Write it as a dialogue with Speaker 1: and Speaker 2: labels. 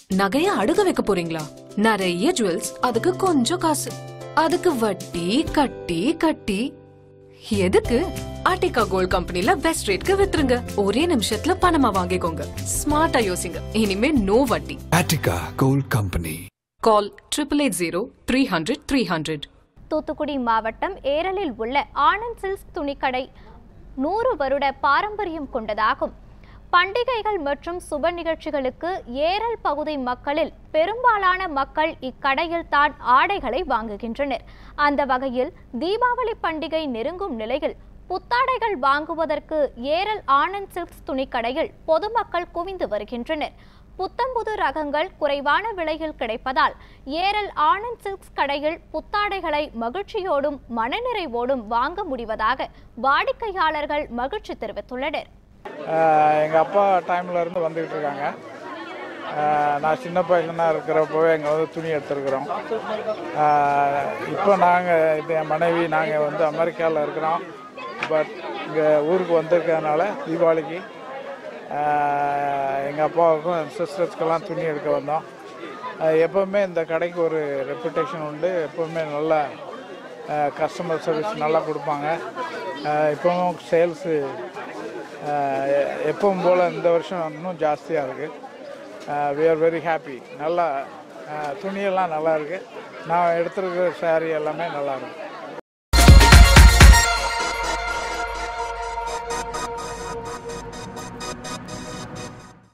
Speaker 1: நகைய அடுக்க வைக்க போறீங்களா நிறைய ஜுவல்ஸ் அதுக்கு கொஞ்சம் காசு அதுக்கு வட்டி கட்டி கட்டி எதுக்கு ஆர்டிகா கோல்ட் கம்பெனில பெஸ்ட் ரேட்க்கு வித்துருங்க ஒரே நிமிஷத்துல பணமா வாங்கிக்கோங்க ஸ்மார்ட்டா யோசிங்க இனிமே நோ வட்டி
Speaker 2: Attica Gold Company.
Speaker 1: Call triple eight zero three hundred three hundred
Speaker 3: Thoothukudi மாவட்டம் ஏரலில் உள்ள ஆனந்த் சில்க்ஸ் துணிக்கடை நூறு வருட பாரம்பரியம் கொண்டதாகும் பண்டிகைகள் மற்றும் சுப நிகழ்ச்சிகளுக்கு ஏரல் பகுதி மக்களில் பெரும்பாலான மக்கள் இக்கடையில் தான் ஆடைகளை வாங்குகின்றனர் அந்த வகையில் தீபாவளி பண்டிகை நெருங்கும் நிலையில் புத்தாடைகள் வாங்குவதற்கு ஏரல் ஆனந்த் சில்க்ஸ் துணிக்கடையில் பொதுமக்கள் குவிந்து வருகின்றனர் புத்தம்புது ரகங்கள் குறைவான விலையில் கிடைப்பதால் ஏரல் ஆனந்த் சில்க்ஸ் கடையில் புத்தாடைகளை மகிழ்ச்சியோடும் மனநிறைவோடும் வாங்க முடிவதாக வாடிக்கையாளர்கள் மகிழ்ச்சி தெரிவித்துள்ளனர்
Speaker 4: எங்கள் அப்பா டைமில் இருந்து வந்துக்கிட்டு இருக்காங்க ஆஹ் நான் சின்ன பையனா இருக்கிறப்பவே இங்கே வந்து துணி எடுத்துருக்குறோம் இப்போ நாங்கள் இது என் மனைவி நாங்கள் வந்து அமெரிக்காவில் இருக்கிறோம் பட் இங்கே ஊருக்கு வந்திருக்கிறதுனால தீபாவளிக்கு எங்கள் அப்பாவுக்கும் என் சிஸ்டர்ஸ்க்கெல்லாம் துணி எடுக்க வந்தோம் ஆஹ் எப்போவுமே இந்த கடைக்கு ஒரு ரெப்புடேஷன் உண்டு எப்போவுமே நல்லா கஸ்டமர் சர்வீஸ் நல்லா கொடுப்பாங்க ஆஹ் இப்போவும் சேல்ஸு எப்பவும் போல் இந்த வருஷம் இன்னும் ஜாஸ்தியாக இருக்குது வி ஆர் வெரி ஹாப்பி நல்லா ஆஹ் துணியெல்லாம் நல்லா இருக்குது நான் எடுத்துருக்கிற saree எல்லாமே நல்லா இருக்கு